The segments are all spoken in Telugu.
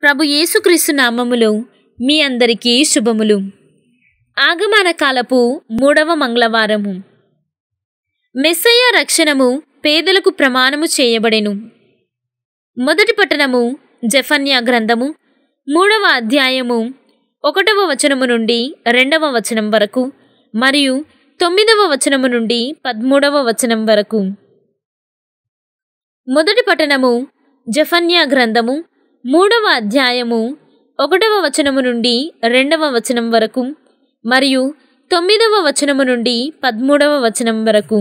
ప్రభు యేసుక్రీస్తు నామములో మీ అందరికీ శుభములు ఆగమన కాలపు మూడవ మంగళవారము మెస్సయ్య రక్షణము పేదలకు ప్రమాణము చేయబడెను మొదటి పట్టణము జఫన్యా గ్రంథము మూడవ అధ్యాయము ఒకటవ వచనము నుండి రెండవ వచనం వరకు మరియు తొమ్మిదవ వచనము నుండి పదమూడవ వచనం వరకు మొదటి పట్టణము జఫన్యా గ్రంథము మూడవ అధ్యాయము ఒకటవ వచనము నుండి రెండవ వచనం వరకు మరియు తొమ్మిదవ వచనము నుండి పదమూడవ వచనం వరకు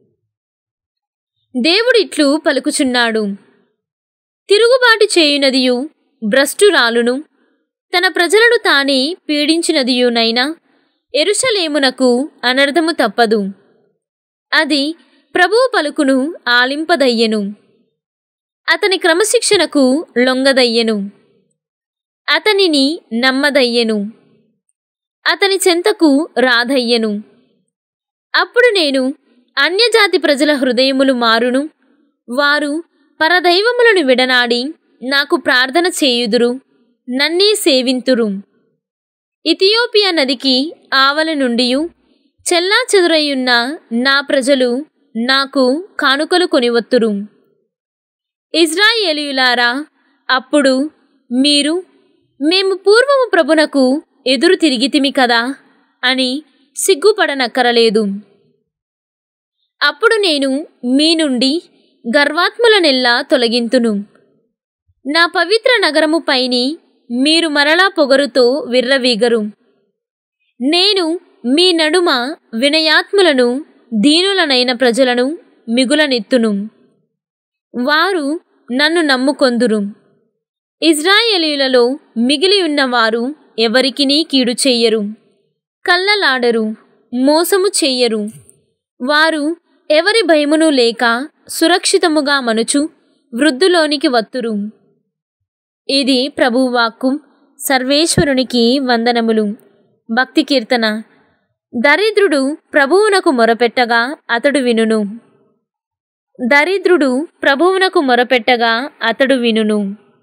దేవుడిట్లు పలుకుచున్నాడు తిరుగుబాటు చేయునదియు భ్రష్టురాలును తన ప్రజలను తానే పీడించినదియునైనా ఎరుషలేమునకు అనర్థము తప్పదు అది ప్రభువు పలుకును ఆలింపదయ్యెను అతని క్రమశిక్షణకు లొంగదయ్యెను అతనిని నమ్మదయ్యెను అతని చెంతకు రాధయ్యెను అప్పుడు నేను అన్యజాతి ప్రజల హృదయములు మారును వారు పరదైవములను విడనాడి నాకు ప్రార్థన చేయుదురు నన్నే సేవింతురు ఇథియోపియా నదికి ఆవల నుండియు చెల్లా చెదురయ్యున్న నా ప్రజలు నాకు కానుకలు కొనివత్తురు ఇజ్రాయేలీయులారా అప్పుడు మీరు మేము పూర్వము ప్రభునకు ఎదురు తిరిగితిమి కదా అని సిగ్గుపడనక్కరలేదు అప్పుడు నేను మీ నుండి గర్వాత్ములనెల్లా తొలగింతును నా పవిత్ర నగరము పైని మీరు మరలా పొగరుతో విర్రవీగరు నేను మీ నడుమ వినయాత్ములను దీనులనైన ప్రజలను మిగులనెత్తును వారు నన్ను నమ్ముకొందురు ఇజ్రాయేలీలలో మిగిలి ఉన్నవారు ఎవరికినీ కీడు చెయ్యరు కళ్ళలాడరు మోసము చెయ్యరు వారు ఎవరి భయమును లేక సురక్షితముగా మనుచు వృద్ధులోనికి వత్తురు ఇది ప్రభువాక్కు సర్వేశ్వరునికి వందనములు భక్తి కీర్తన దరిద్రుడు ప్రభువునకు మొరపెట్టగా అతడు వినును దరిద్రుడు ప్రభువునకు మొరపెట్టగా అతడు వినును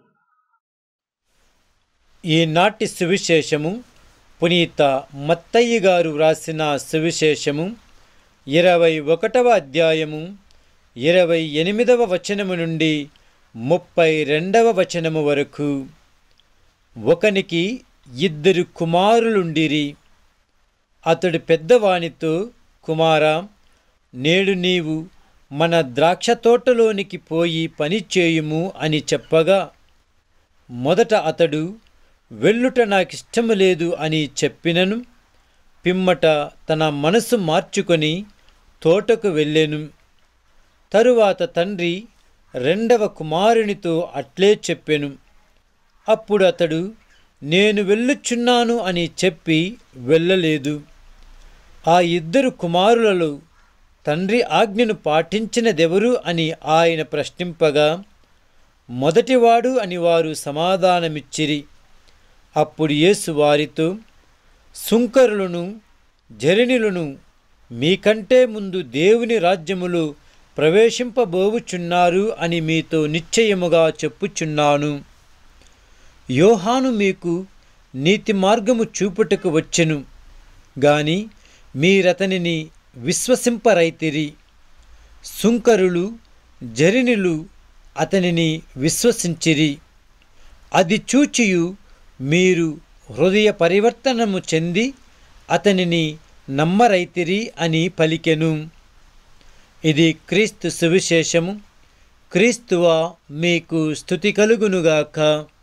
ఈనాటి సువిశేషము పునీత మత్తయ్య గారు వ్రాసిన సువిశేషము ఇరవై ఒకటవ అధ్యాయము ఇరవై ఎనిమిదవ వచనము నుండి ముప్పై రెండవ వచనము వరకు ఒకనికి ఇద్దరు కుమారులుండిరి అతడు పెద్దవానితో కుమారా నేడు నీవు మన ద్రాక్ష తోటలోనికి పోయి పని చేయుము అని చెప్పగా మొదట అతడు వెళ్ళుట నాకిష్టము లేదు అని చెప్పినను పిమ్మట తన మనసు మార్చుకొని తోటకు వెళ్ళెను తరువాత తండ్రి రెండవ కుమారునితో అట్లే చెప్పెను అప్పుడు అతడు నేను వెళ్ళుచున్నాను అని చెప్పి వెళ్ళలేదు ఆ ఇద్దరు కుమారులలో తండ్రి ఆజ్ఞను పాటించినదెవరు అని ఆయన ప్రశ్నింపగా మొదటివాడు అని వారు సమాధానమిచ్చిరి అప్పుడు యేసు వారితో సుంకరులను జరినులను మీకంటే ముందు దేవుని రాజ్యములో ప్రవేశింపబోవుచున్నారు అని మీతో నిశ్చయముగా చెప్పుచున్నాను యోహాను మీకు నీతి మార్గము చూపుటకు వచ్చెను గాని మీరతనిని విశ్వసింపరైతిరి సుంకరులు జరినులు అతనిని విశ్వసించిరి అది చూచియు మీరు హృదయ పరివర్తనము చెంది అతనిని నమ్మరైతిరి అని పలికెను ఇది క్రీస్తు సువిశేషము క్రీస్తువ మీకు స్థుతి కలుగునుగాక